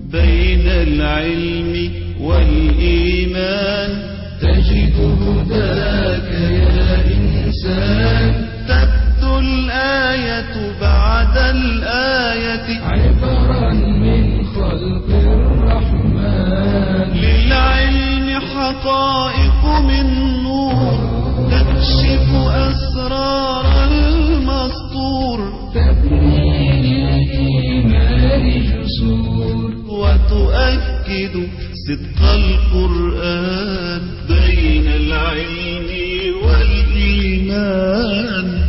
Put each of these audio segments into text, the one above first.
بين العلم والإيمان تجد هداك يا إنسان تبدو الآية بعد الآية عبرا من خلق الرحمن للعلم حقائق من نور تكشف أسرار المسطور تبني للإيمان جسور وتؤكد صدق القرآن بين العلم والإيمان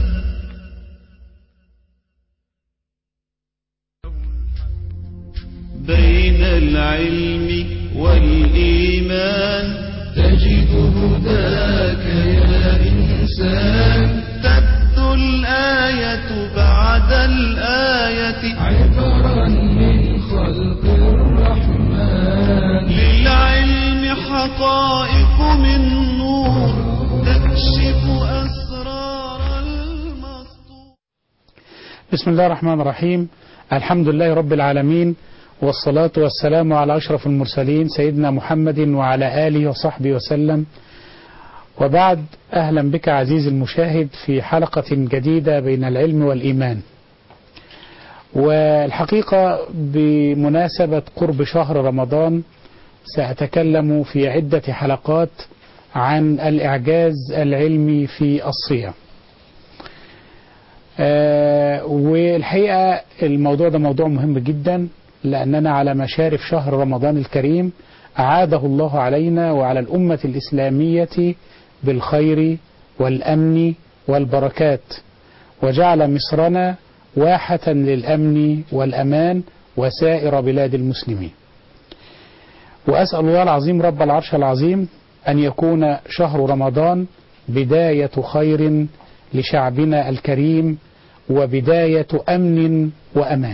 بين العلم والإيمان تجد هداك يا إنسان تبدو الآية بعد الآية عبرا من خلق الرحمن للعلم حقائق من نور تكشف أسرار المسطور بسم الله الرحمن الرحيم الحمد لله رب العالمين والصلاة والسلام على أشرف المرسلين سيدنا محمد وعلى آله وصحبه وسلم وبعد أهلا بك عزيزي المشاهد في حلقة جديدة بين العلم والإيمان والحقيقة بمناسبة قرب شهر رمضان سأتكلم في عدة حلقات عن الإعجاز العلمي في الصيام آه، والحقيقة الموضوع ده موضوع مهم جدا لأننا على مشارف شهر رمضان الكريم أعاده الله علينا وعلى الأمة الإسلامية بالخير والأمن والبركات وجعل مصرنا واحة للأمن والأمان وسائر بلاد المسلمين وأسأل الله العظيم رب العرش العظيم أن يكون شهر رمضان بداية خير لشعبنا الكريم وبداية أمن وأمان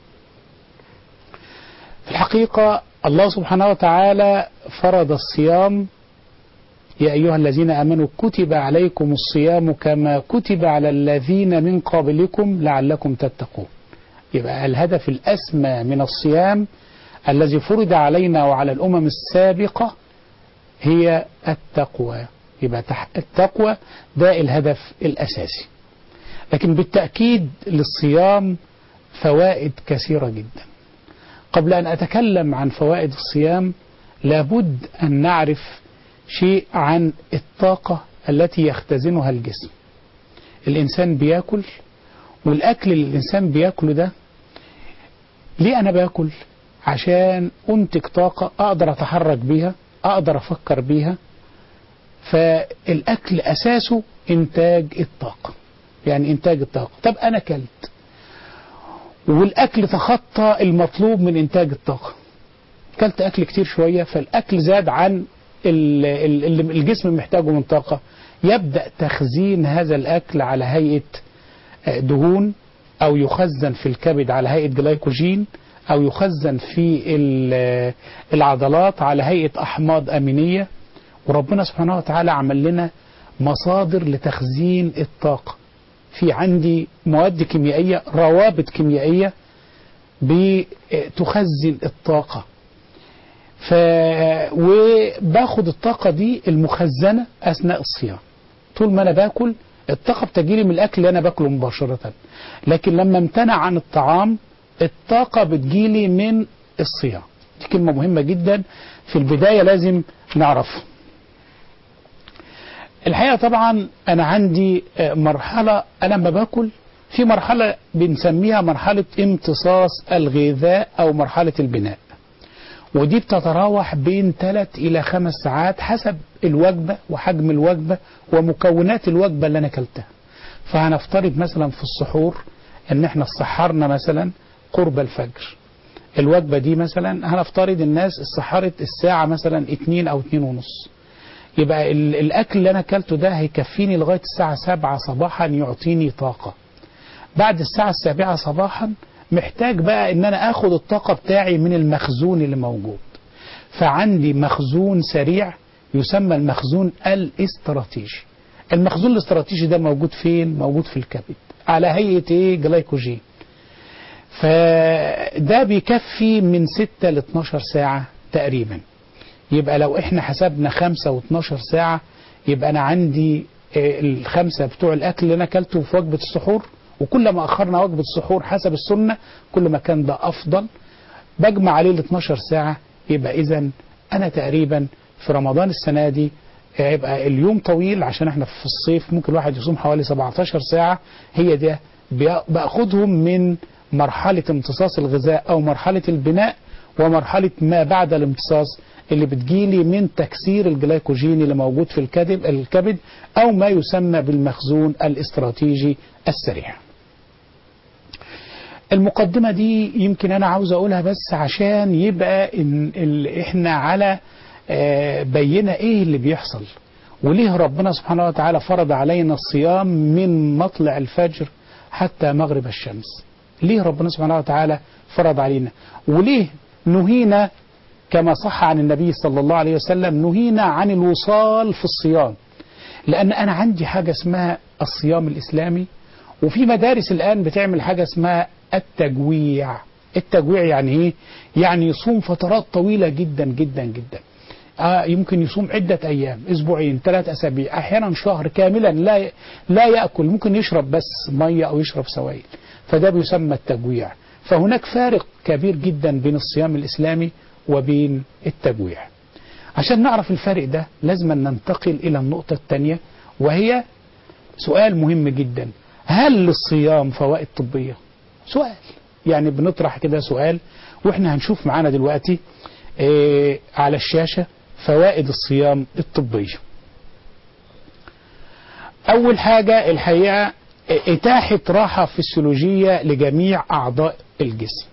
في الحقيقة الله سبحانه وتعالى فرض الصيام يا أيها الذين آمنوا كتب عليكم الصيام كما كتب على الذين من قبلكم لعلكم تتقون يبقى الهدف الأسمى من الصيام الذي فرض علينا وعلى الأمم السابقة هي التقوى يبقى تح- التقوى ده الهدف الأساسي لكن بالتأكيد للصيام فوائد كثيرة جدا قبل أن أتكلم عن فوائد الصيام لابد أن نعرف شيء عن الطاقة التي يختزنها الجسم الإنسان بياكل والأكل اللي الإنسان بياكله ده ليه أنا باكل عشان أنتج طاقة أقدر أتحرك بيها أقدر أفكر بيها فالأكل أساسه إنتاج الطاقة يعني إنتاج الطاقة طب أنا كلت والأكل تخطى المطلوب من إنتاج الطاقة كلت أكل كتير شوية فالأكل زاد عن ال- ال- اللي الجسم محتاجه من طاقة يبدأ تخزين هذا الأكل على هيئة آه، دهون أو يخزن في الكبد على هيئة جلايكوجين أو يخزن في ال- العضلات على هيئة أحماض أمينية وربنا سبحانه وتعالى عمل لنا مصادر لتخزين الطاقة في عندي مواد كيميائية روابط كيميائية بتخزن الطاقة ف وباخد الطاقة دي المخزنة أثناء الصيام طول ما أنا باكل الطاقة بتجيلي من الأكل اللي أنا باكله مباشرة لكن لما امتنع عن الطعام الطاقة بتجيلي من الصيام دي كلمة مهمة جدا في البداية لازم نعرفها الحقيقة طبعا أنا عندي آه، مرحلة أنا لما باكل في مرحلة بنسميها مرحلة امتصاص الغذاء أو مرحلة البناء ودي بتتراوح بين 3 إلى 5 ساعات حسب الوجبة وحجم الوجبة ومكونات الوجبة اللي أنا أكلتها فهنفترض مثلا في السحور إن إحنا سحرنا مثلا قرب الفجر الوجبة دي مثلا هنفترض الناس سحرت الساعة مثلا 2 أو 2 ونص يبقى ال- الأكل اللي أنا أكلته ده هيكفيني لغاية الساعة 7 صباحا يعطيني طاقة بعد الساعة السابعة صباحا محتاج بقى ان انا اخد الطاقة بتاعي من المخزون اللي موجود فعندي مخزون سريع يسمى المخزون الاستراتيجي المخزون الاستراتيجي ده موجود فين موجود في الكبد على هيئة ايه جلايكوجين فده بيكفي من 6 ل 12 ساعة تقريبا يبقى لو احنا حسبنا 5 و12 ساعة يبقى انا عندي آه، الخمسة بتوع الاكل اللي انا اكلته في وجبة السحور وكل ما اخرنا وجبة السحور حسب السنة كل ما كان ده افضل بجمع عليه ال 12 ساعة يبقى اذا انا تقريبا في رمضان السنة دي هيبقى اليوم طويل عشان احنا في الصيف ممكن الواحد يصوم حوالي 17 ساعة هي ده بي- باخدهم من مرحلة امتصاص الغذاء او مرحلة البناء ومرحلة ما بعد الامتصاص اللي بتجيلي من تكسير الجلايكوجين اللي موجود في الكبد الكبد او ما يسمى بالمخزون الاستراتيجي السريع. المقدمة دي يمكن أنا عاوز أقولها بس عشان يبقى إن ال- إحنا على آه، بينة إيه اللي بيحصل وليه ربنا سبحانه وتعالى فرض علينا الصيام من مطلع الفجر حتى مغرب الشمس ليه ربنا سبحانه وتعالى فرض علينا وليه نهينا كما صح عن النبي صلى الله عليه وسلم نهينا عن الوصال في الصيام لأن أنا عندي حاجة اسمها الصيام الإسلامي وفي مدارس الآن بتعمل حاجة اسمها التجويع التجويع يعني إيه؟ يعني يصوم فترات طويلة جدا جدا جدا آه يمكن يصوم عدة أيام أسبوعين ثلاث أسابيع أحيانا شهر كاملا لا لا يأكل ممكن يشرب بس مية أو يشرب سوائل فده بيسمى التجويع فهناك فارق كبير جدا بين الصيام الإسلامي وبين التجويع عشان نعرف الفرق ده لازم ننتقل إلى النقطة الثانية وهي سؤال مهم جدا هل للصيام فوائد طبية سؤال يعني بنطرح كده سؤال واحنا هنشوف معانا دلوقتي اه على الشاشة فوائد الصيام الطبية أول حاجة الحقيقة إتاحة راحة فسيولوجية لجميع أعضاء الجسم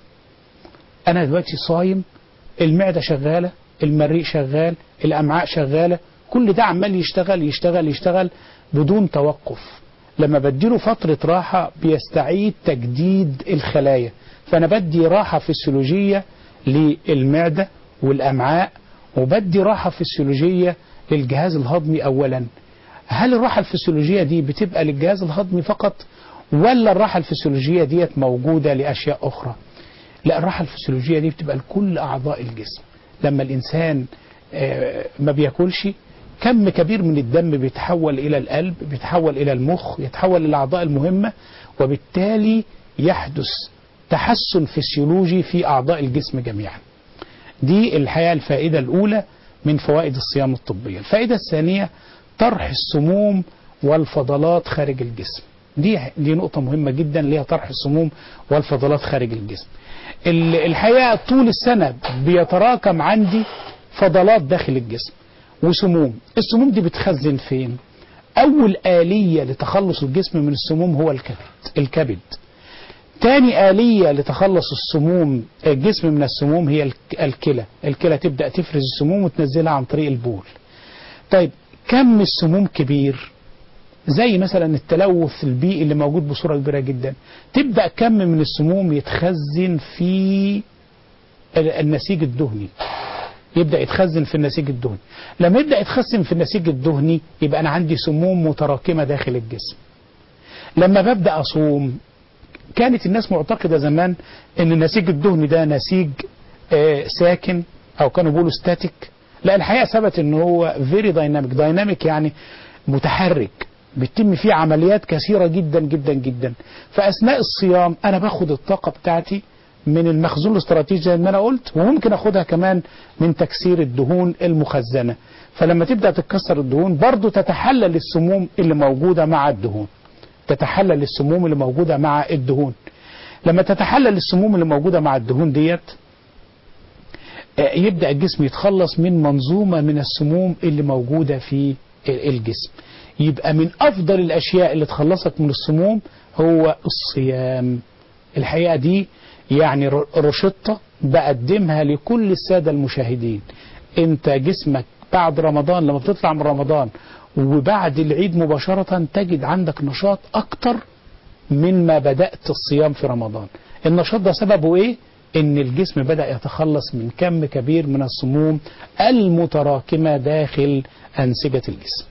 أنا دلوقتي صايم المعدة شغالة المريء شغال الأمعاء شغالة كل ده عمال يشتغل يشتغل يشتغل بدون توقف لما بديله فترة راحة بيستعيد تجديد الخلايا فأنا بدي راحة فسيولوجية للمعدة والأمعاء وبدي راحة فسيولوجية للجهاز الهضمي أولا هل الراحة الفسيولوجية دي بتبقى للجهاز الهضمي فقط ولا الراحة الفسيولوجية ديت موجودة لأشياء أخرى لا الراحة الفسيولوجية دي بتبقى لكل أعضاء الجسم لما الإنسان آه، ما بياكلش كم كبير من الدم بيتحول إلى القلب بيتحول إلى المخ يتحول إلى الأعضاء المهمة وبالتالي يحدث تحسن فسيولوجي في أعضاء الجسم جميعا دي الحقيقة الفائدة الأولى من فوائد الصيام الطبية الفائدة الثانية طرح السموم والفضلات خارج الجسم دي دي نقطة مهمة جدا ليها طرح السموم والفضلات خارج الجسم ال- الحقيقة طول السنة بيتراكم عندي فضلات داخل الجسم وسموم السموم دي بتخزن فين أول آلية لتخلص الجسم من السموم هو الكبد الكبد تاني آلية لتخلص السموم الجسم من السموم هي الك- الكلى الكلى تبدأ تفرز السموم وتنزلها عن طريق البول طيب كم السموم كبير زي مثلا التلوث البيئي اللي موجود بصورة كبيرة جدا تبدأ كم من السموم يتخزن في ال- النسيج الدهني يبدأ يتخزن في النسيج الدهني لما يبدأ يتخزن في النسيج الدهني يبقى أنا عندي سموم متراكمة داخل الجسم لما ببدأ أصوم كانت الناس معتقدة زمان ان النسيج الدهني ده نسيج آه، ساكن او كانوا بيقولوا ستاتيك لا الحقيقة ثبت ان هو فيري دايناميك دايناميك يعني متحرك بتتم فيه عمليات كثيرة جدا جدا جدا فأثناء الصيام أنا باخد الطاقة بتاعتي من المخزون الاستراتيجي زي ما أنا قلت وممكن أخدها كمان من تكسير الدهون المخزنة فلما تبدأ تتكسر الدهون برضو تتحلل السموم اللي موجودة مع الدهون تتحلل السموم اللي موجودة مع الدهون لما تتحلل السموم اللي موجودة مع الدهون ديت آه، يبدأ الجسم يتخلص من منظومة من السموم اللي موجودة في الجسم يبقى من أفضل الأشياء اللي تخلصك من السموم هو الصيام الحقيقة دي يعني ر- روشتة بقدمها لكل السادة المشاهدين انت جسمك بعد رمضان لما بتطلع من رمضان وبعد العيد مباشرة تجد عندك نشاط أكتر مما بدأت الصيام في رمضان النشاط ده سببه إيه؟ إن الجسم بدأ يتخلص من كم كبير من السموم المتراكمة داخل أنسجة الجسم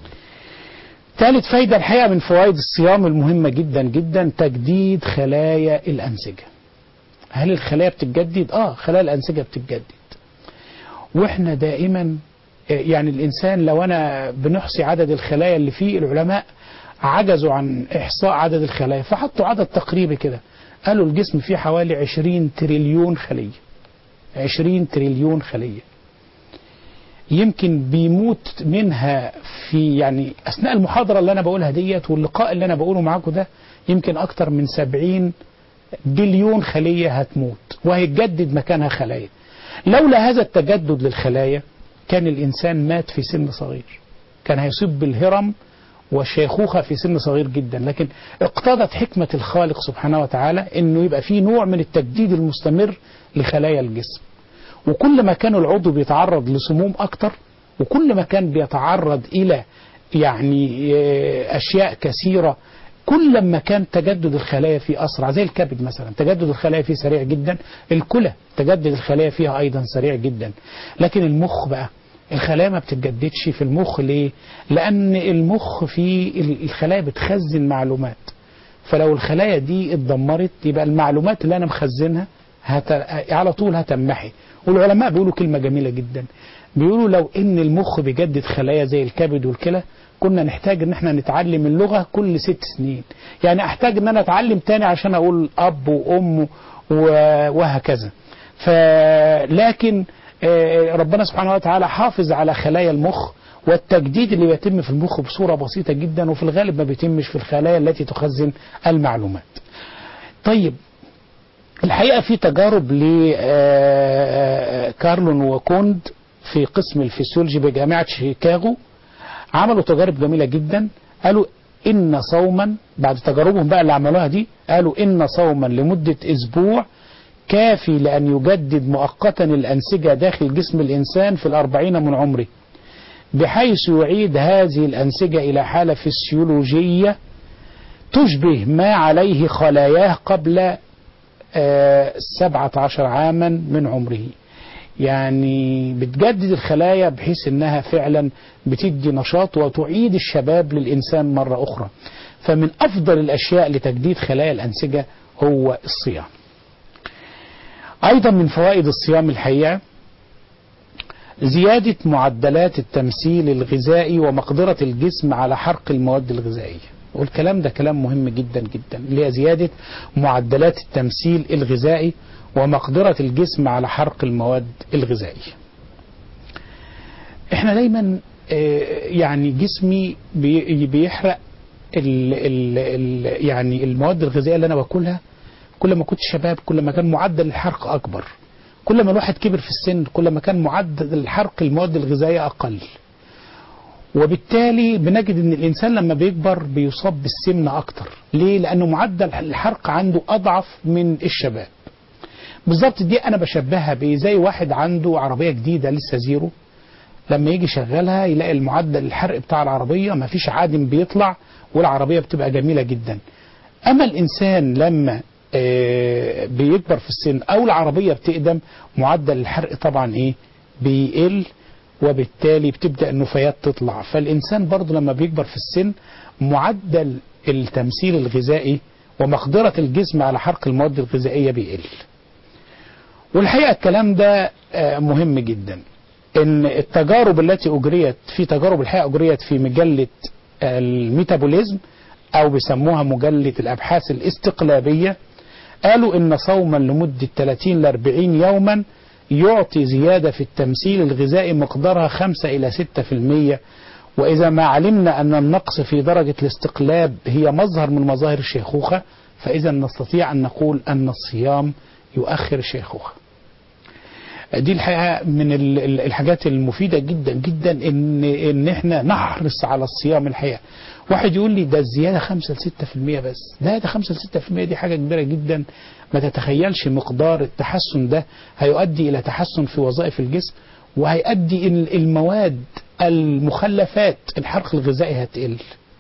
ثالث فايدة الحقيقة من فوائد الصيام المهمة جدا جدا تجديد خلايا الأنسجة هل الخلايا بتتجدد اه خلايا الانسجه بتتجدد واحنا دائما آه، يعني الانسان لو انا بنحصي عدد الخلايا اللي فيه العلماء عجزوا عن احصاء عدد الخلايا فحطوا عدد تقريبي كده قالوا الجسم فيه حوالي 20 تريليون خليه 20 تريليون خليه يمكن بيموت منها في يعني اثناء المحاضره اللي انا بقولها ديت واللقاء اللي انا بقوله معاكم ده يمكن اكتر من 70 بليون خليه هتموت وهيتجدد مكانها خلايا لولا هذا التجدد للخلايا كان الانسان مات في سن صغير كان هيصيب بالهرم والشيخوخه في سن صغير جدا لكن اقتضت حكمه الخالق سبحانه وتعالى انه يبقى في نوع من التجديد المستمر لخلايا الجسم وكل ما كان العضو بيتعرض لسموم اكتر وكل ما كان بيتعرض الى يعني آه، اشياء كثيره كل ما كان تجدد الخلايا فيه اسرع زي الكبد مثلا تجدد الخلايا فيه سريع جدا الكلى تجدد الخلايا فيها ايضا سريع جدا لكن المخ بقى الخلايا ما بتتجددش في المخ ليه لان المخ فيه ال- الخلايا بتخزن معلومات فلو الخلايا دي اتدمرت يبقى المعلومات اللي انا مخزنها هت... على طول هتمحي والعلماء بيقولوا كلمة جميلة جدا بيقولوا لو ان المخ بيجدد خلايا زي الكبد والكلى كنا نحتاج ان احنا نتعلم اللغة كل ست سنين يعني احتاج ان انا اتعلم تاني عشان اقول اب وام و- وهكذا فلكن آه، ربنا سبحانه وتعالى حافظ على خلايا المخ والتجديد اللي بيتم في المخ بصورة بسيطة جدا وفي الغالب ما بيتمش في الخلايا التي تخزن المعلومات طيب الحقيقة في تجارب لكارلون وكوند في قسم الفسيولوجي بجامعة شيكاغو عملوا تجارب جميلة جدا قالوا إن صوما بعد تجاربهم بقى اللي عملوها دي قالوا إن صوما لمدة أسبوع كافي لأن يجدد مؤقتا الأنسجة داخل جسم الإنسان في الأربعين من عمره بحيث يعيد هذه الأنسجة إلى حالة فسيولوجية تشبه ما عليه خلاياه قبل آه، سبعة عشر عاما من عمره يعني بتجدد الخلايا بحيث انها فعلا بتدي نشاط وتعيد الشباب للانسان مرة اخرى فمن افضل الاشياء لتجديد خلايا الانسجة هو الصيام ايضا من فوائد الصيام الحقيقة زيادة معدلات التمثيل الغذائي ومقدرة الجسم على حرق المواد الغذائية والكلام ده كلام مهم جدا جدا اللي هي زيادة معدلات التمثيل الغذائي ومقدرة الجسم على حرق المواد الغذائية احنا دايما آه، يعني جسمي بي- بيحرق ال ال ال يعني المواد الغذائية اللي انا باكلها كل ما كنت شباب كل ما كان معدل الحرق اكبر كل ما الواحد كبر في السن كل ما كان معدل الحرق المواد الغذائية اقل وبالتالي بنجد ان الانسان لما بيكبر بيصاب بالسمنة اكتر ليه لانه معدل الحرق عنده اضعف من الشباب بالظبط دي انا بشبهها بايه زي واحد عنده عربية جديدة لسه زيرو لما يجي يشغلها يلاقي المعدل الحرق بتاع العربية ما فيش عادم بيطلع والعربية بتبقى جميلة جدا اما الانسان لما آه، بيكبر في السن او العربية بتقدم معدل الحرق طبعا ايه بيقل وبالتالي بتبدأ النفايات تطلع فالإنسان برضه لما بيكبر في السن معدل التمثيل الغذائي ومقدرة الجسم على حرق المواد الغذائية بيقل والحقيقة الكلام ده آه، مهم جدا ان التجارب التي اجريت في تجارب الحقيقة اجريت في مجلة الميتابوليزم او بيسموها مجلة الابحاث الاستقلابية قالوا ان صوما لمدة 30 ل 40 يوما يعطي زيادة في التمثيل الغذائي مقدارها 5 إلى 6% وإذا ما علمنا أن النقص في درجة الاستقلاب هي مظهر من مظاهر الشيخوخة فإذا نستطيع أن نقول أن الصيام يؤخر الشيخوخة دي الحقيقة من ال- ال- الحاجات المفيدة جدا جدا ان ان احنا نحرص على الصيام الحقيقة واحد يقول لي ده الزيادة 5 ل 6% بس لا ده 5 ل 6% دي حاجة كبيرة جدا ما تتخيلش مقدار التحسن ده هيؤدي الى تحسن في وظائف الجسم وهيؤدي ال- المواد المخلفات الحرق الغذائي هتقل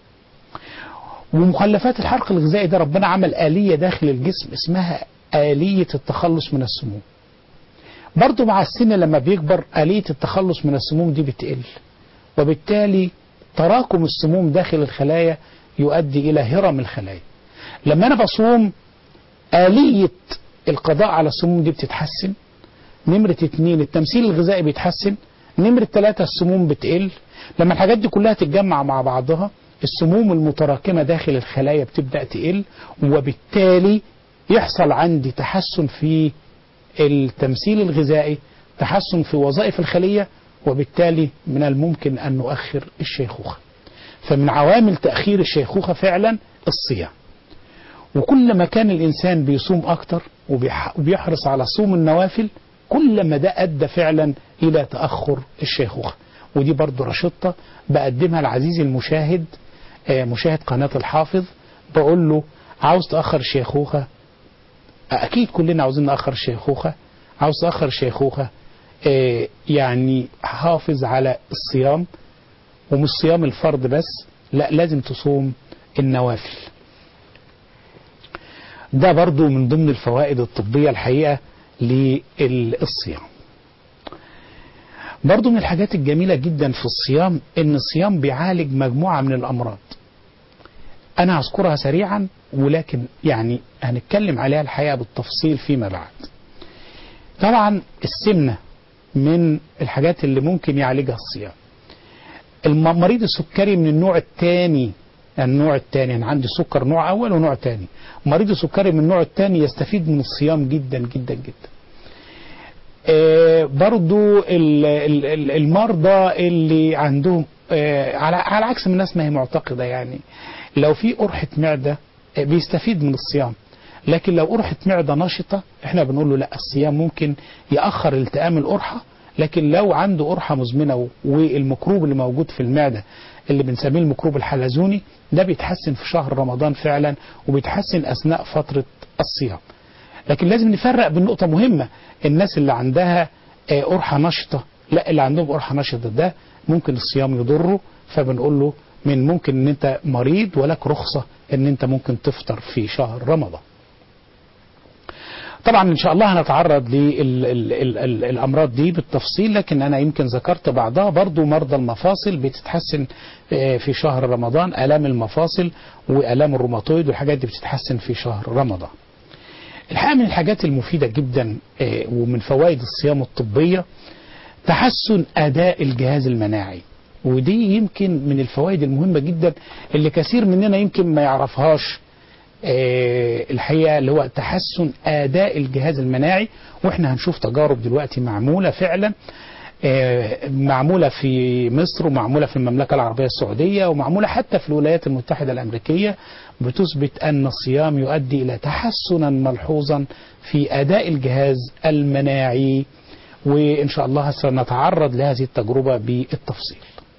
ومخلفات الحرق الغذائي ده ربنا عمل آلية داخل الجسم اسمها آلية التخلص من السموم برضو مع السن لما بيكبر آلية التخلص من السموم دي بتقل وبالتالي تراكم السموم داخل الخلايا يؤدي إلى هرم الخلايا لما أنا بصوم آلية القضاء على السموم دي بتتحسن نمرة اتنين التمثيل الغذائي بيتحسن نمرة ثلاثة السموم بتقل لما الحاجات دي كلها تتجمع مع بعضها السموم المتراكمة داخل الخلايا بتبدأ تقل وبالتالي يحصل عندي تحسن في التمثيل الغذائي تحسن في وظائف الخلية وبالتالي من الممكن أن نؤخر الشيخوخة فمن عوامل تأخير الشيخوخة فعلا الصيام وكل ما كان الإنسان بيصوم أكتر وبيح- وبيحرص على صوم النوافل كل ما ده أدى فعلا إلى تأخر الشيخوخة ودي برضو رشطة بقدمها لعزيزي المشاهد آه، مشاهد قناة الحافظ بقول له عاوز تأخر الشيخوخة أكيد كلنا عاوزين نأخر الشيخوخة عاوز تأخر الشيخوخة آه، يعني حافظ على الصيام ومش صيام الفرض بس لا لازم تصوم النوافل ده برضو من ضمن الفوائد الطبية الحقيقة للصيام برضو من الحاجات الجميلة جدا في الصيام ان الصيام بيعالج مجموعة من الامراض انا هذكرها سريعا ولكن يعني هنتكلم عليها الحقيقة بالتفصيل فيما بعد طبعا السمنة من الحاجات اللي ممكن يعالجها الصيام الم- مريض السكري من النوع الثاني النوع الثاني انا عندي سكر نوع اول ونوع ثاني مريض السكري من النوع الثاني يستفيد من الصيام جدا جدا جدا آه، برضو ال- ال- ال- المرضى اللي عندهم آه، على على عكس من الناس ما هي معتقده يعني لو في قرحه معده آه، بيستفيد من الصيام لكن لو قرحه معده نشطه احنا بنقول له لا الصيام ممكن ياخر التئام القرحه لكن لو عنده قرحه مزمنه والميكروب اللي موجود في المعده اللي بنسميه الميكروب الحلزوني ده بيتحسن في شهر رمضان فعلا وبيتحسن اثناء فتره الصيام لكن لازم نفرق بين نقطة مهمة الناس اللي عندها آه، قرحة نشطة لا اللي عندهم قرحة نشطة ده ممكن الصيام يضره فبنقول له من ممكن ان انت مريض ولك رخصة ان انت ممكن تفطر في شهر رمضان طبعا ان شاء الله هنتعرض للامراض دي بالتفصيل لكن انا يمكن ذكرت بعضها برضو مرضى المفاصل بتتحسن آه، في شهر رمضان الام المفاصل والام الروماتويد والحاجات دي بتتحسن في شهر رمضان الحقيقة من الحاجات المفيدة جدا آه، ومن فوائد الصيام الطبية تحسن أداء الجهاز المناعي ودي يمكن من الفوائد المهمة جدا اللي كثير مننا يمكن ما يعرفهاش آه، الحقيقة اللي هو تحسن أداء الجهاز المناعي وإحنا هنشوف تجارب دلوقتي معمولة فعلا آه، معمولة في مصر ومعمولة في المملكة العربية السعودية ومعمولة حتى في الولايات المتحدة الأمريكية بتثبت أن الصيام يؤدي إلى تحسنا ملحوظا في أداء الجهاز المناعي وإن شاء الله سنتعرض لهذه التجربة بالتفصيل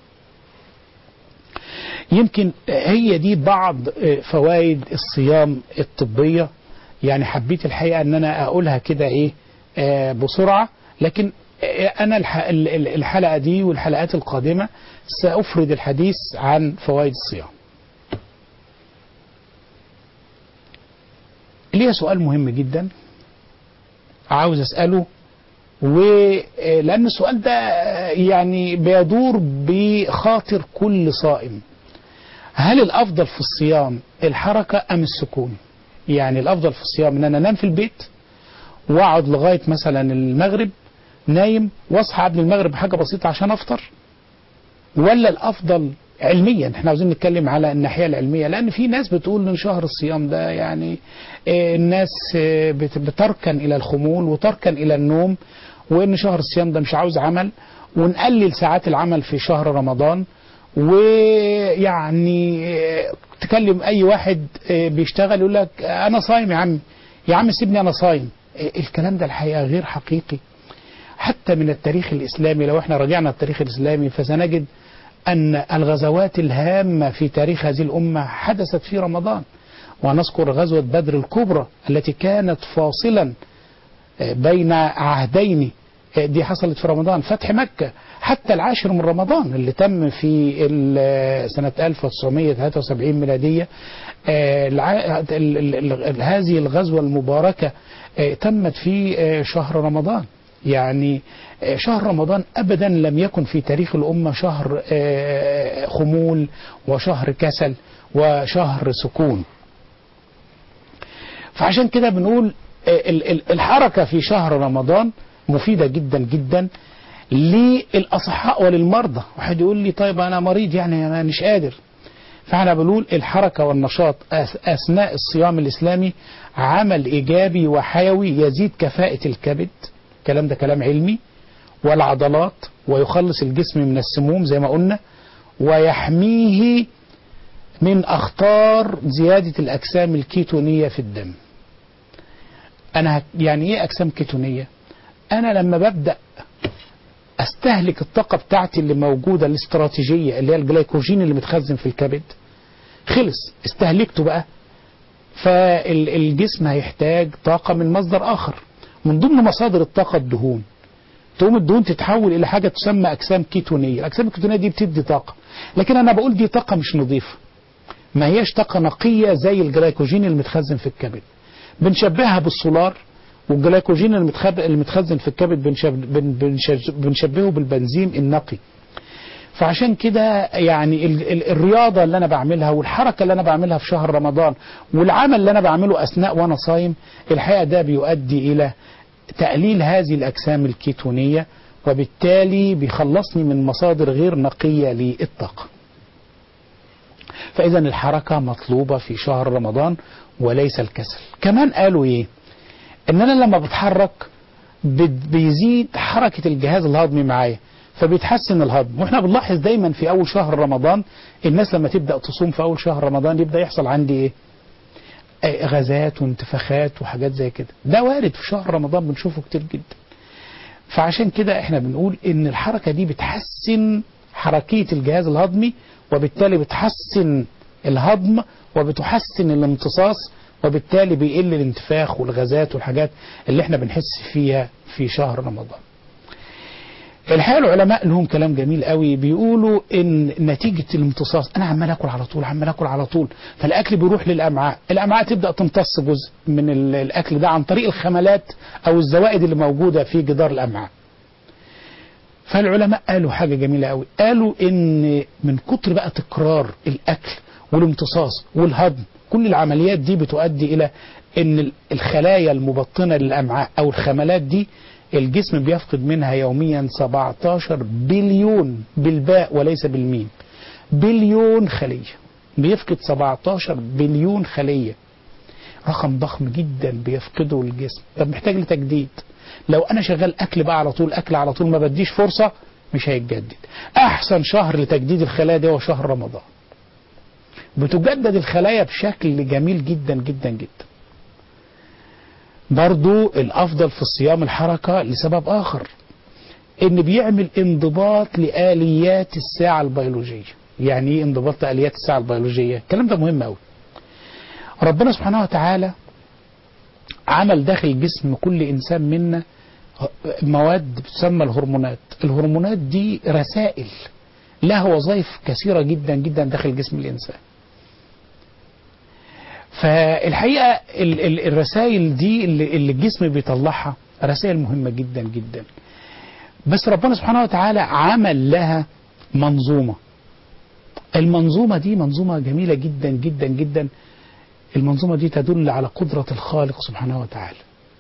يمكن هي دي بعض فوائد الصيام الطبية يعني حبيت الحقيقة أن أنا أقولها كده إيه آه، بسرعة لكن آه، أنا الح- ال- ال- الحلقة دي والحلقات القادمة سأفرد الحديث عن فوائد الصيام ليا سؤال مهم جدا عاوز أسأله ولأن السؤال ده يعني بيدور بخاطر كل صائم هل الأفضل في الصيام الحركة أم السكون يعني الأفضل في الصيام أن أنا أنام في البيت وأقعد لغاية مثلا المغرب نايم واصحى قبل المغرب بحاجة بسيطة عشان أفطر ولا الافضل علميا احنا عاوزين نتكلم على الناحيه العلميه لان في ناس بتقول ان شهر الصيام ده يعني آه، الناس آه، بت- بتركن الى الخمول وتركن الى النوم وان شهر الصيام ده مش عاوز عمل ونقلل ساعات العمل في شهر رمضان ويعني آه، تكلم اي واحد آه، بيشتغل يقول لك انا صايم يا عم يا عم سيبني انا صايم آه، الكلام ده الحقيقه غير حقيقي حتى من التاريخ الإسلامي لو احنا رجعنا التاريخ الإسلامي فسنجد أن الغزوات الهامة في تاريخ هذه الأمة حدثت في رمضان ونذكر غزوة بدر الكبرى التي كانت فاصلا بين عهدين دي حصلت في رمضان فتح مكة حتى العاشر من رمضان اللي تم في ال- سنة 1973 ميلادية آه، الع- ال- ال- ال- هذه الغزوة المباركة آه، تمت في آه، شهر رمضان يعني آه، شهر رمضان أبدا لم يكن في تاريخ الأمة شهر آه، خمول وشهر كسل وشهر سكون فعشان كده بنقول ال- ال- الحركة في شهر رمضان مفيدة جدا جدا للأصحاء وللمرضى واحد يقول لي طيب أنا مريض يعني أنا مش قادر فاحنا بنقول الحركة والنشاط أث- أثناء الصيام الإسلامي عمل إيجابي وحيوي يزيد كفاءة الكبد الكلام ده كلام علمي والعضلات ويخلص الجسم من السموم زي ما قلنا ويحميه من أخطار زيادة الأجسام الكيتونية في الدم أنا هك- يعني إيه أجسام كيتونية أنا لما ببدأ استهلك الطاقة بتاعتي اللي موجودة الاستراتيجية اللي هي الجلايكوجين اللي متخزن في الكبد خلص استهلكته بقى فالجسم هيحتاج طاقة من مصدر آخر من ضمن مصادر الطاقة الدهون تقوم الدهون تتحول إلى حاجة تسمى أجسام كيتونية الأجسام الكيتونية دي بتدي طاقة لكن أنا بقول دي طاقة مش نظيفة ما هياش طاقة نقية زي الجلايكوجين اللي متخزن في الكبد بنشبهها بالسولار والجلايكوجين المتخب... المتخزن في الكبد بنشب... بن... بنشج... بنشبهه بالبنزين النقي فعشان كده يعني ال... ال... الرياضة اللي أنا بعملها والحركة اللي أنا بعملها في شهر رمضان والعمل اللي أنا بعمله أثناء وأنا صايم الحقيقة ده بيؤدي إلى تقليل هذه الأجسام الكيتونية وبالتالي بيخلصني من مصادر غير نقية للطاقة فإذا الحركة مطلوبة في شهر رمضان وليس الكسل كمان قالوا إيه ان انا لما بتحرك بت- بيزيد حركة الجهاز الهضمي معايا فبيتحسن الهضم واحنا بنلاحظ دايما في اول شهر رمضان الناس لما تبدأ تصوم في اول شهر رمضان يبدأ يحصل عندي ايه آه، غازات وانتفاخات وحاجات زي كده ده وارد في شهر رمضان بنشوفه كتير جدا فعشان كده احنا بنقول ان الحركة دي بتحسن حركية الجهاز الهضمي وبالتالي بتحسن الهضم وبتحسن الامتصاص وبالتالي بيقل الانتفاخ والغازات والحاجات اللي احنا بنحس فيها في شهر رمضان الحقيقه العلماء لهم كلام جميل قوي بيقولوا ان نتيجه الامتصاص انا عمال اكل على طول عمال اكل على طول فالاكل بيروح للامعاء الامعاء تبدا تمتص جزء من ال- الاكل ده عن طريق الخملات او الزوائد اللي موجوده في جدار الامعاء فالعلماء قالوا حاجة جميلة قوي قالوا ان من كتر بقى تكرار الاكل والامتصاص والهضم كل العمليات دي بتؤدي الى ان ال- الخلايا المبطنة للامعاء او الخملات دي الجسم بيفقد منها يوميا 17 بليون بالباء وليس بالميم بليون خلية بيفقد 17 بليون خلية رقم ضخم جدا بيفقده الجسم طب محتاج لتجديد لو انا شغال اكل بقى على طول اكل على طول ما بديش فرصة مش هيتجدد احسن شهر لتجديد الخلايا ده هو شهر رمضان بتجدد الخلايا بشكل جميل جدا جدا جدا برضو الافضل في الصيام الحركة لسبب اخر ان بيعمل انضباط لآليات الساعة البيولوجية يعني ايه انضباط لآليات الساعة البيولوجية الكلام ده مهم قوي ربنا سبحانه وتعالى عمل داخل جسم كل انسان منا مواد بتسمى الهرمونات الهرمونات دي رسائل لها وظائف كثيرة جدا جدا داخل جسم الإنسان فالحقيقة ال- ال- الرسائل دي اللي اللي الجسم بيطلعها رسائل مهمة جدا جدا بس ربنا سبحانه وتعالى عمل لها منظومة المنظومة دي منظومة جميلة جدا جدا جدا المنظومة دي تدل على قدرة الخالق سبحانه وتعالى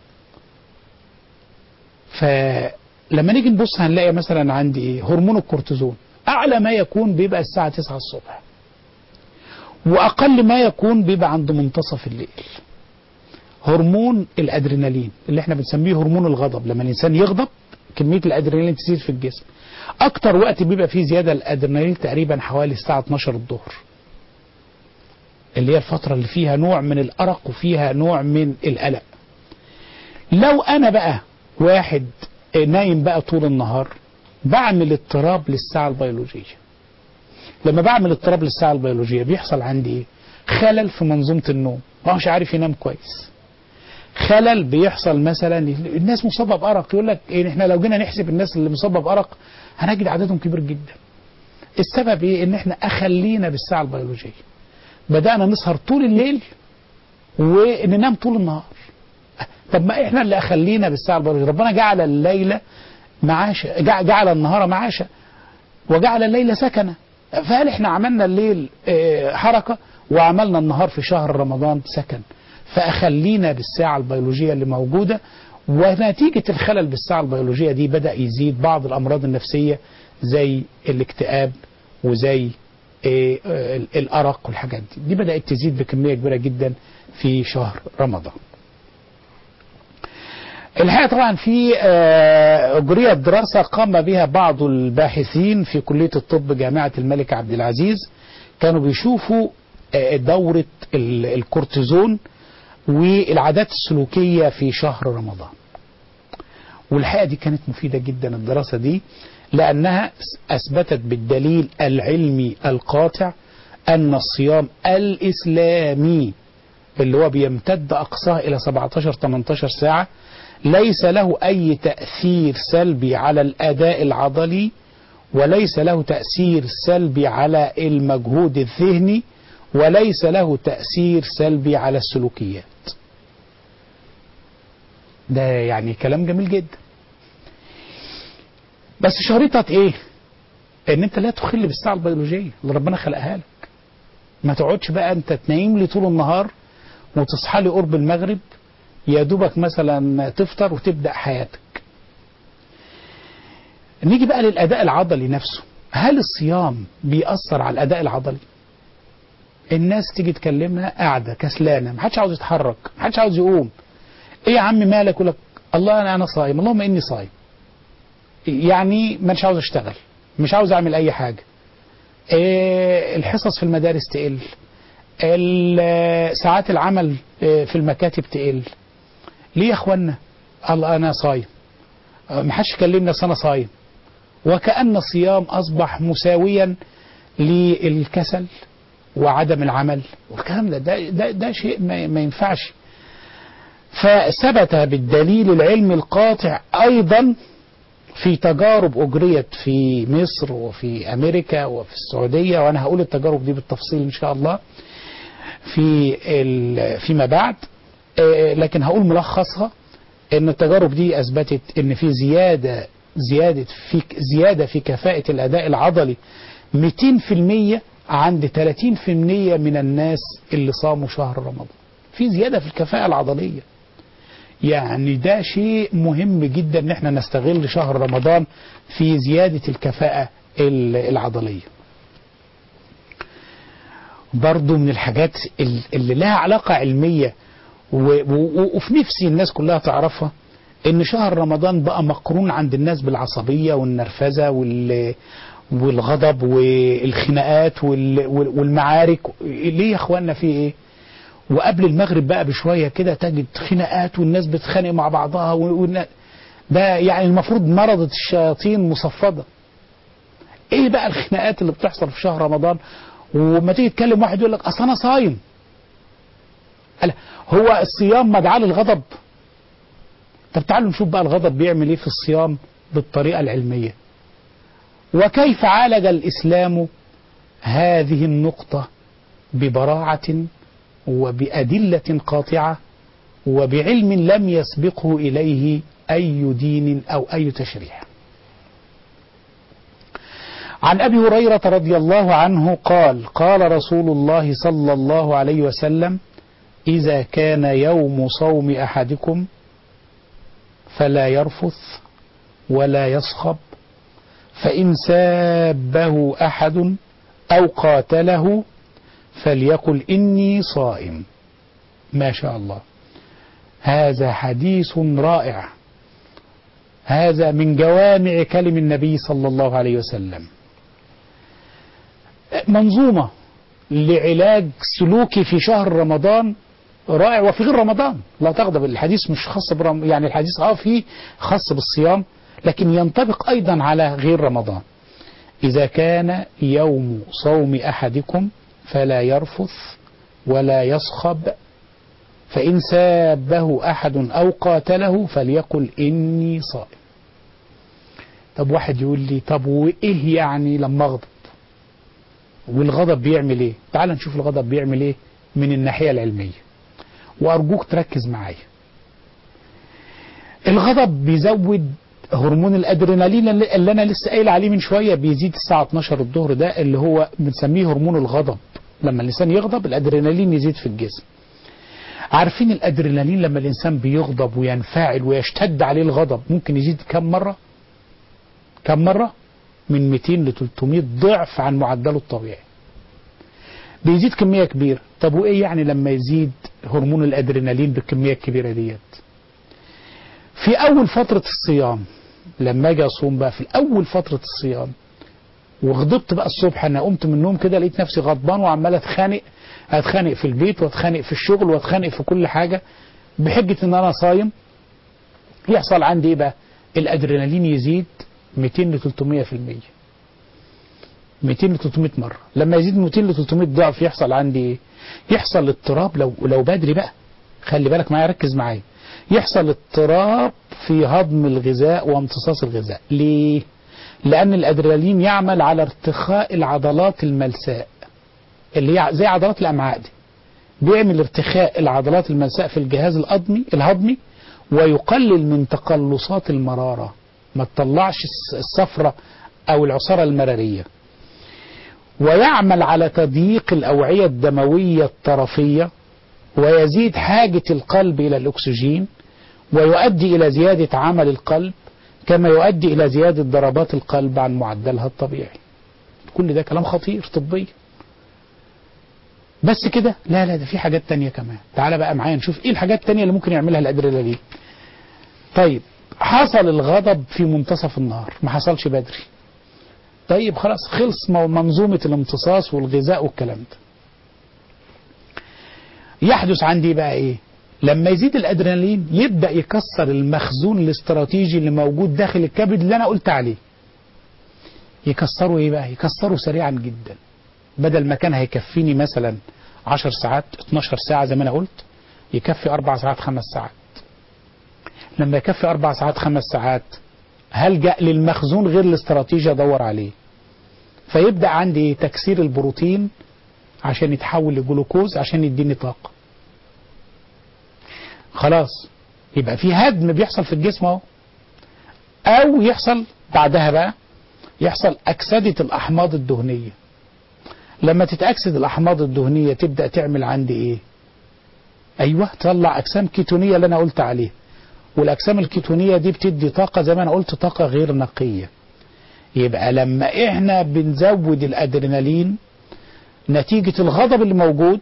فلما نيجي نبص هنلاقي مثلا عندي ايه هرمون الكورتيزون اعلى ما يكون بيبقى الساعة 9 الصبح واقل ما يكون بيبقى عند منتصف الليل هرمون الادرينالين اللي احنا بنسميه هرمون الغضب لما الانسان يغضب كمية الادرينالين تزيد في الجسم اكتر وقت بيبقى فيه زيادة الادرينالين تقريبا حوالي الساعة 12 الظهر اللي هي الفترة اللي فيها نوع من الأرق وفيها نوع من القلق لو أنا بقى واحد نايم بقى طول النهار بعمل اضطراب للساعة البيولوجية لما بعمل اضطراب للساعة البيولوجية بيحصل عندي ايه خلل في منظومة النوم ما هوش عارف ينام كويس خلل بيحصل مثلا الناس مصابة بأرق يقول لك إيه احنا لو جينا نحسب الناس اللي مصابة بأرق هنجد عددهم كبير جدا السبب ايه ان احنا اخلينا بالساعة البيولوجية بدأنا نسهر طول الليل وننام طول النهار طب ما احنا اللي اخلينا بالساعة البيولوجية ربنا جعل الليل معاشا جع- جعل النهار معاشا وجعل الليل سكنا فهل احنا عملنا الليل آه، حركة وعملنا النهار في شهر رمضان سكن فأخلينا بالساعة البيولوجية اللي موجودة ونتيجة الخلل بالساعة البيولوجية دي بدأ يزيد بعض الأمراض النفسية زي الاكتئاب وزي إيه، آه، الأرق والحاجات دي دي بدأت تزيد بكمية كبيرة جدا في شهر رمضان الحقيقة طبعا في آه، أجريت دراسة قام بها بعض الباحثين في كلية الطب جامعة الملك عبد العزيز كانوا بيشوفوا آه، دورة ال- الكورتيزون والعادات السلوكية في شهر رمضان والحقيقة دي كانت مفيدة جدا الدراسة دي لأنها أثبتت بالدليل العلمي القاطع أن الصيام الإسلامي اللي هو بيمتد أقصاه إلى 17-18 ساعة ليس له أي تأثير سلبي على الأداء العضلي وليس له تأثير سلبي على المجهود الذهني وليس له تأثير سلبي على السلوكيات ده يعني كلام جميل جدا بس شريطة ايه ان انت لا تخل بالساعة البيولوجية اللي ربنا خلقها لك ما تقعدش بقى انت تنيم لي طول النهار وتصحى لي قرب المغرب يا دوبك مثلا تفطر وتبدأ حياتك نيجي بقى للأداء العضلي نفسه هل الصيام بيأثر على الأداء العضلي الناس تيجي تكلمها قاعدة كسلانة محدش عاوز يتحرك محدش عاوز يقوم ايه يا عم مالك يقول لك الله انا انا صايم اللهم اني صايم يعني مش عاوز اشتغل مش عاوز اعمل اي حاجة إيه الحصص في المدارس تقل ال- ساعات العمل إيه، في المكاتب تقل ليه يا اخوانا الله انا صايم أه، محدش يكلمني اصل انا صايم وكأن الصيام اصبح مساويا للكسل وعدم العمل والكلام ده ده, ده, ده شيء ما, ما ينفعش فثبت بالدليل العلمي القاطع ايضا في تجارب اجريت في مصر وفي امريكا وفي السعوديه وانا هقول التجارب دي بالتفصيل ان شاء الله في ال- فيما بعد آه، لكن هقول ملخصها ان التجارب دي اثبتت ان في زياده زياده في زياده في كفاءه الاداء العضلي 200% عند 30% من الناس اللي صاموا شهر رمضان في زياده في الكفاءه العضليه يعني ده شيء مهم جدا ان احنا نستغل شهر رمضان في زياده الكفاءه ال- العضليه برضو من الحاجات ال- اللي لها علاقة علمية و- و- وفي نفسي الناس كلها تعرفها ان شهر رمضان بقى مقرون عند الناس بالعصبية والنرفزة وال والغضب والخناقات وال- وال- والمعارك ليه يا اخوانا في ايه وقبل المغرب بقى بشوية كده تجد خناقات والناس بتخانق مع بعضها و- والنا- ده يعني المفروض مرضة الشياطين مصفدة ايه بقى الخناقات اللي بتحصل في شهر رمضان وما تيجي تكلم واحد يقول لك اصل انا صايم قال هو الصيام مدعاة للغضب طب تعالوا نشوف بقى الغضب بيعمل ايه في الصيام بالطريقة العلمية وكيف عالج الإسلام هذه النقطة ببراعة وبأدلة قاطعة وبعلم لم يسبقه إليه أي دين أو أي تشريع عن أبي هريرة رضي الله عنه قال قال رسول الله صلى الله عليه وسلم إذا كان يوم صوم أحدكم فلا يرفث ولا يصخب فإن سابه أحد أو قاتله فليقل إني صائم ما شاء الله هذا حديث رائع هذا من جوامع كلم النبي صلى الله عليه وسلم منظومة لعلاج سلوكي في شهر رمضان رائع وفي غير رمضان لا تغضب الحديث مش خاص برم يعني الحديث اه فيه خاص بالصيام لكن ينطبق ايضا على غير رمضان اذا كان يوم صوم احدكم فلا يرفث ولا يصخب فان سابه احد او قاتله فليقل اني صائم طب واحد يقول لي طب وايه يعني لما اغضب والغضب بيعمل ايه تعال نشوف الغضب بيعمل ايه من الناحية العلمية وارجوك تركز معايا الغضب بيزود هرمون الادرينالين اللي اللي انا لسه قايل عليه من شويه بيزيد الساعه 12 الظهر ده اللي هو بنسميه هرمون الغضب لما الانسان يغضب الادرينالين يزيد في الجسم عارفين الادرينالين لما الانسان بيغضب وينفعل ويشتد عليه الغضب ممكن يزيد كم مره كم مره من 200 ل 300 ضعف عن معدله الطبيعي بيزيد كميه كبيره طب وايه يعني لما يزيد هرمون الادرينالين بالكميه الكبيره ديت في اول فتره الصيام لما اجي اصوم بقى في اول فتره الصيام وغضبت بقى الصبح انا قمت من النوم كده لقيت نفسي غضبان وعمال اتخانق اتخانق في البيت واتخانق في الشغل واتخانق في كل حاجه بحجه ان انا صايم يحصل عندي ايه بقى الادرينالين يزيد 200 ل 300 في المية 200 ل 300 مرة لما يزيد 200 ل 300 ضعف يحصل عندي ايه يحصل اضطراب لو لو بدري بقى خلي بالك معايا ركز معايا يحصل اضطراب في هضم الغذاء وامتصاص الغذاء ليه لأن الأدرينالين يعمل على ارتخاء العضلات الملساء اللي هي زي عضلات الأمعاء دي بيعمل ارتخاء العضلات الملساء في الجهاز الهضمي الهضمي ويقلل من تقلصات المرارة ما تطلعش الصفرة أو العصارة المرارية ويعمل على تضييق الأوعية الدموية الطرفية ويزيد حاجة القلب إلى الأكسجين ويؤدي إلى زيادة عمل القلب كما يؤدي إلى زيادة ضربات القلب عن معدلها الطبيعي كل ده كلام خطير طبيا بس كده لا لا ده في حاجات تانية كمان تعال بقى معايا نشوف ايه الحاجات التانية اللي ممكن يعملها الادرينالين طيب حصل الغضب في منتصف النهار ما حصلش بدري طيب خلاص خلص منظومة الامتصاص والغذاء والكلام ده يحدث عندي بقى ايه لما يزيد الادرينالين يبدا يكسر المخزون الاستراتيجي اللي موجود داخل الكبد اللي انا قلت عليه يكسره ايه بقى يكسره سريعا جدا بدل ما كان هيكفيني مثلا 10 ساعات 12 ساعة زي ما انا قلت يكفي 4 ساعات 5 ساعات لما يكفي 4 ساعات 5 ساعات هلجأ للمخزون غير الاستراتيجي ادور عليه فيبدأ عندي تكسير البروتين عشان يتحول لجلوكوز عشان يديني طاقة خلاص يبقى في هدم بيحصل في الجسم اهو او يحصل بعدها بقى يحصل اكسدة الاحماض الدهنية لما تتأكسد الاحماض الدهنية تبدأ تعمل عندي ايه ايوه تطلع اجسام كيتونية اللي انا قلت عليها والاجسام الكيتونية دي بتدي طاقة زي ما انا قلت طاقة غير نقية يبقى لما احنا بنزود الادرينالين نتيجة الغضب اللي موجود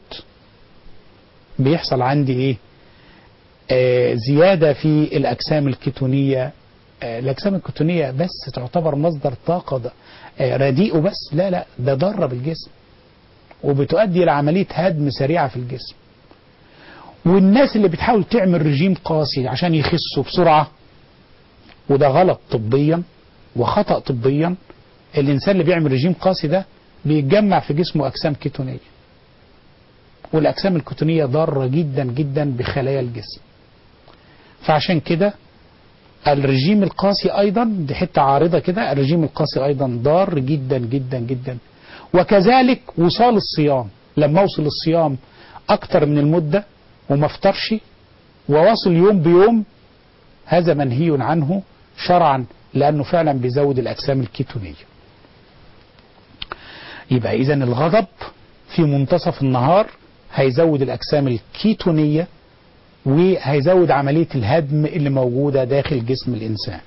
بيحصل عندي ايه آه زيادة في الأجسام الكيتونية آه الأجسام الكيتونية بس تعتبر مصدر طاقة ده آه رديء بس لا لا ده ضرة بالجسم وبتؤدي إلى عملية هدم سريعة في الجسم والناس اللي بتحاول تعمل رجيم قاسي عشان يخسوا بسرعة وده غلط طبيا وخطأ طبيا الإنسان اللي بيعمل رجيم قاسي ده بيتجمع في جسمه أجسام كيتونية والأجسام الكيتونية ضارة جدا جدا بخلايا الجسم فعشان كده الرجيم القاسي أيضا دي حتة عارضة كده الرجيم القاسي أيضا ضار جدا جدا جدا وكذلك وصال الصيام لما أوصل الصيام أكتر من المدة وما افطرش وواصل يوم بيوم هذا منهي عنه شرعا لأنه فعلا بيزود الأجسام الكيتونية يبقى إذا الغضب في منتصف النهار هيزود الأجسام الكيتونية وهيزود عملية الهدم اللي موجودة داخل جسم الإنسان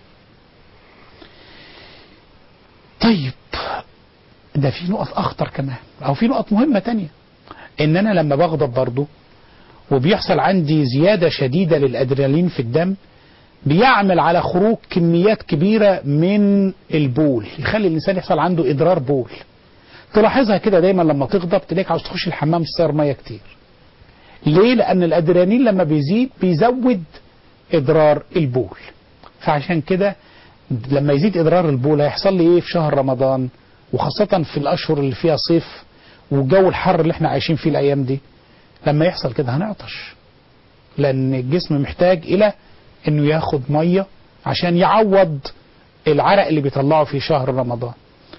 طيب ده في نقط أخطر كمان أو في نقط مهمة تانية إن أنا لما بغضب برضو وبيحصل عندي زيادة شديدة للأدرينالين في الدم بيعمل على خروج كميات كبيرة من البول يخلي الإنسان يحصل عنده إضرار بول تلاحظها كده دايما لما تغضب تلاقيك عاوز تخش الحمام تصير ميه كتير ليه لان الادرينالين لما بيزيد بيزود اضرار البول فعشان كده لما يزيد اضرار البول هيحصل لي ايه في شهر رمضان وخاصة في الاشهر اللي فيها صيف والجو الحر اللي احنا عايشين فيه الايام دي لما يحصل كده هنعطش لان الجسم محتاج الى انه ياخد ميه عشان يعوض العرق اللي بيطلعه في شهر رمضان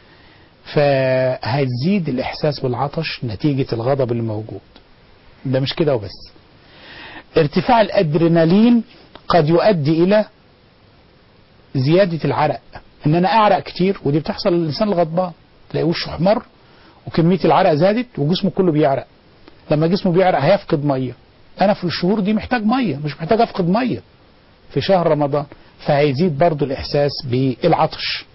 فهتزيد الإحساس بالعطش نتيجة الغضب اللي موجود ده مش كده وبس ارتفاع الأدرينالين قد يؤدي إلى زيادة العرق إن أنا أعرق كتير ودي بتحصل للإنسان الغضبان تلاقي وشه احمر وكمية العرق زادت وجسمه كله بيعرق لما جسمه بيعرق هيفقد مية انا في الشهور دي محتاج ميه مش محتاج افقد ميه في شهر رمضان فهيزيد برضو الاحساس بالعطش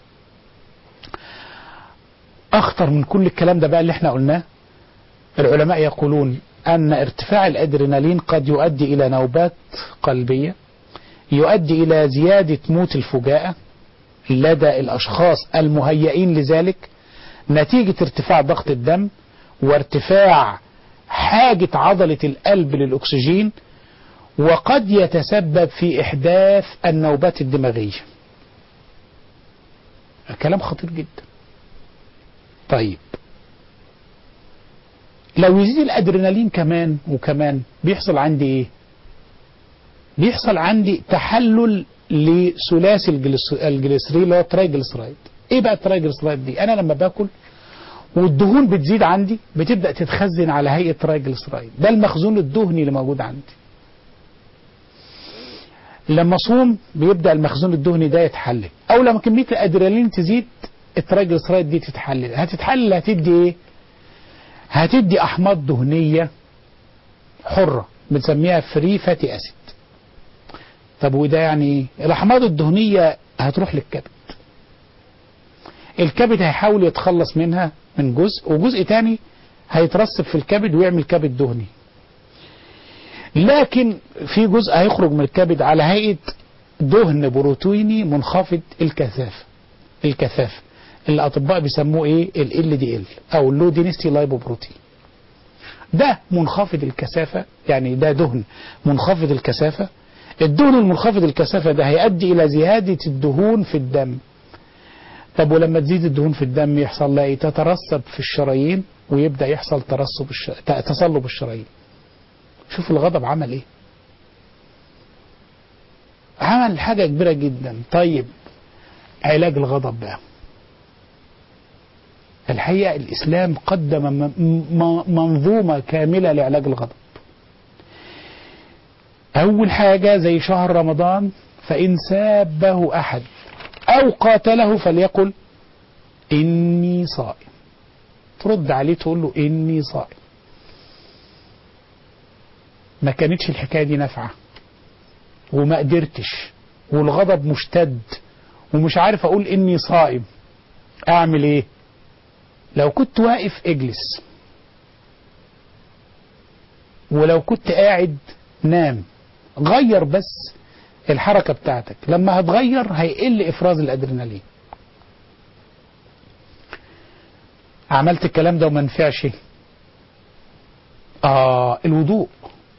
اخطر من كل الكلام ده بقى اللي احنا قلناه العلماء يقولون ان ارتفاع الادرينالين قد يؤدي الى نوبات قلبيه يؤدي الى زياده موت الفجاءه لدى الاشخاص المهيئين لذلك نتيجه ارتفاع ضغط الدم وارتفاع حاجه عضله القلب للاكسجين وقد يتسبب في احداث النوبات الدماغيه كلام خطير جدا طيب لو يزيد الادرينالين كمان وكمان بيحصل عندي ايه بيحصل عندي تحلل لثلاثي الجليس- الجليسريل اللي هو ترايجلسرايد ايه بقى الترايجلسرايد دي انا لما باكل والدهون بتزيد عندي بتبدا تتخزن على هيئه ترايجلسرايد ده المخزون الدهني اللي موجود عندي لما اصوم بيبدا المخزون الدهني ده يتحلل او لما كميه الادرينالين تزيد الترايجلسرايد دي تتحلل هتتحلل هتدي ايه هتدي احماض دهنيه حره بنسميها فري فاتي اسيد طب وده يعني ايه الاحماض الدهنيه هتروح للكبد الكبد هيحاول يتخلص منها من جزء وجزء تاني هيترسب في الكبد ويعمل كبد دهني لكن في جزء هيخرج من الكبد على هيئة دهن بروتيني منخفض الكثافة الكثافة اللي الأطباء بيسموه إيه ال LDL أو اللو دينستي لايبوبروتين ده منخفض الكثافة يعني ده دهن منخفض الكثافة الدهن المنخفض الكثافة ده هيؤدي إلى زيادة الدهون في الدم طب ولما تزيد الدهون في الدم يحصل لها ايه تترسب في الشرايين ويبدا يحصل ترسب الش... ت- تصلب الشرايين شوف الغضب عمل ايه عمل حاجه كبيره جدا طيب علاج الغضب بقى الحقيقه الاسلام قدم م- م- منظومه كامله لعلاج الغضب اول حاجه زي شهر رمضان فان سابه احد أو قاتله فليقل إني صائم ترد عليه تقول له إني صائم ما كانتش الحكاية دي نافعة وما قدرتش والغضب مشتد ومش عارف أقول إني صائم أعمل إيه لو كنت واقف اجلس ولو كنت قاعد نام غير بس الحركة بتاعتك لما هتغير هيقل إفراز الأدرينالين عملت الكلام ده وما نفعش آه الوضوء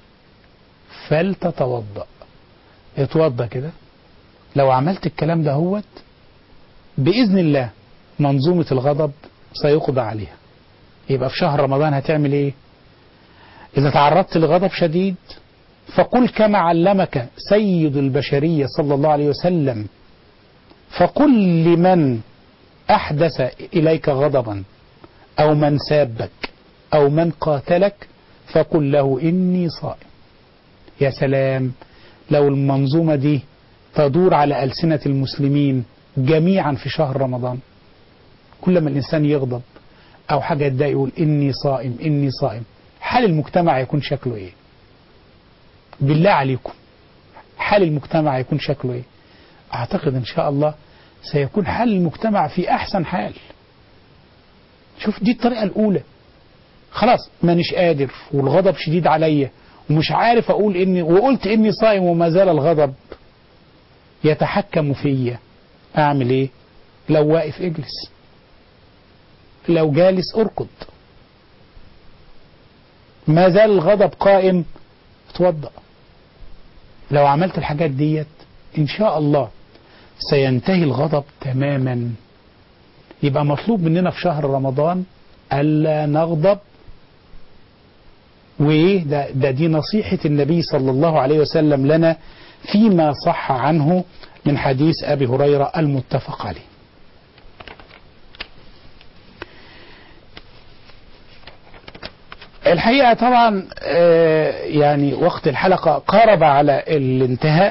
فلتتوضأ اتوضأ كده لو عملت الكلام ده هوت بإذن الله منظومة الغضب سيقضى عليها يبقى في شهر رمضان هتعمل ايه إذا تعرضت لغضب شديد فقل كما علمك سيد البشرية صلى الله عليه وسلم فقل لمن أحدث إليك غضبا أو من سابك أو من قاتلك فقل له إني صائم يا سلام لو المنظومة دي تدور على ألسنة المسلمين جميعا في شهر رمضان كل ما الإنسان يغضب أو حاجة يتضايق يقول إني صائم إني صائم حال المجتمع يكون شكله إيه بالله عليكم حال المجتمع يكون شكله ايه اعتقد ان شاء الله سيكون حال المجتمع في احسن حال شوف دي الطريقة الاولى خلاص مانيش قادر والغضب شديد عليا ومش عارف اقول اني وقلت اني صائم وما زال الغضب يتحكم فيا اعمل ايه لو واقف اجلس لو جالس اركض ما زال الغضب قائم اتوضأ لو عملت الحاجات ديت ان شاء الله سينتهي الغضب تماما يبقى مطلوب مننا في شهر رمضان الا نغضب وايه ده, ده دي نصيحة النبي صلى الله عليه وسلم لنا فيما صح عنه من حديث ابي هريرة المتفق عليه الحقيقة طبعا آه، يعني وقت الحلقة قارب على الانتهاء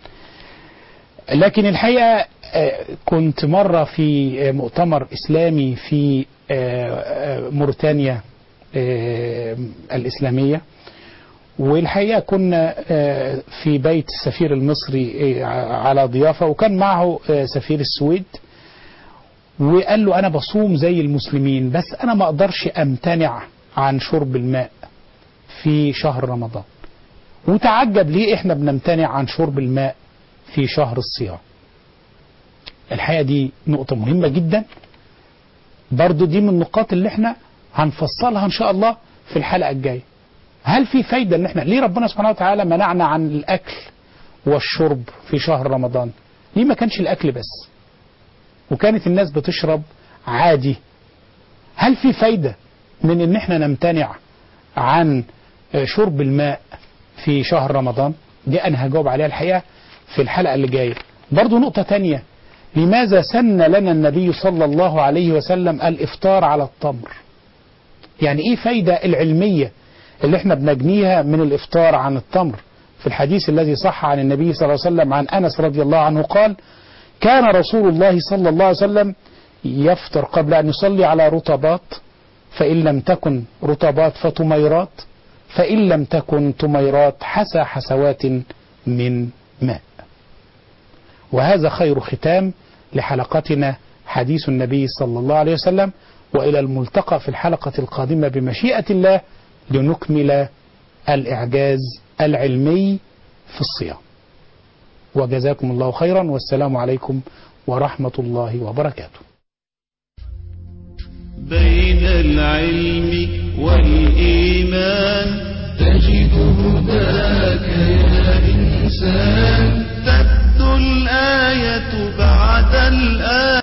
لكن الحقيقة آه، كنت مرة في آه، مؤتمر إسلامي في آه، آه، موريتانيا آه، الإسلامية والحقيقة كنا آه، في بيت السفير المصري آه، على ضيافة وكان معه آه، سفير السويد وقال له أنا بصوم زي المسلمين بس أنا ما أقدرش أمتنع عن شرب الماء في شهر رمضان وتعجب ليه إحنا بنمتنع عن شرب الماء في شهر الصيام الحقيقة دي نقطة مهمة جدا برضو دي من النقاط اللي احنا هنفصلها ان شاء الله في الحلقة الجاية هل في فايدة ان احنا ليه ربنا سبحانه وتعالى منعنا عن الاكل والشرب في شهر رمضان ليه ما كانش الاكل بس وكانت الناس بتشرب عادي هل في فايدة من ان احنا نمتنع عن آه، شرب الماء في شهر رمضان دي انا هجاوب عليها الحقيقة في الحلقة اللي جاية برضو نقطة تانية لماذا سن لنا النبي صلى الله عليه وسلم الافطار على التمر يعني ايه فايدة العلمية اللي احنا بنجنيها من الافطار عن التمر في الحديث الذي صح عن النبي صلى الله عليه وسلم عن انس رضي الله عنه قال كان رسول الله صلى الله عليه وسلم يفطر قبل ان يصلي على رطبات فان لم تكن رطبات فتميرات فان لم تكن تميرات حسى حسوات من ماء وهذا خير ختام لحلقتنا حديث النبي صلى الله عليه وسلم والى الملتقى في الحلقه القادمه بمشيئه الله لنكمل الاعجاز العلمي في الصيام. وجزاكم الله خيرا والسلام عليكم ورحمه الله وبركاته. بين العلم والإيمان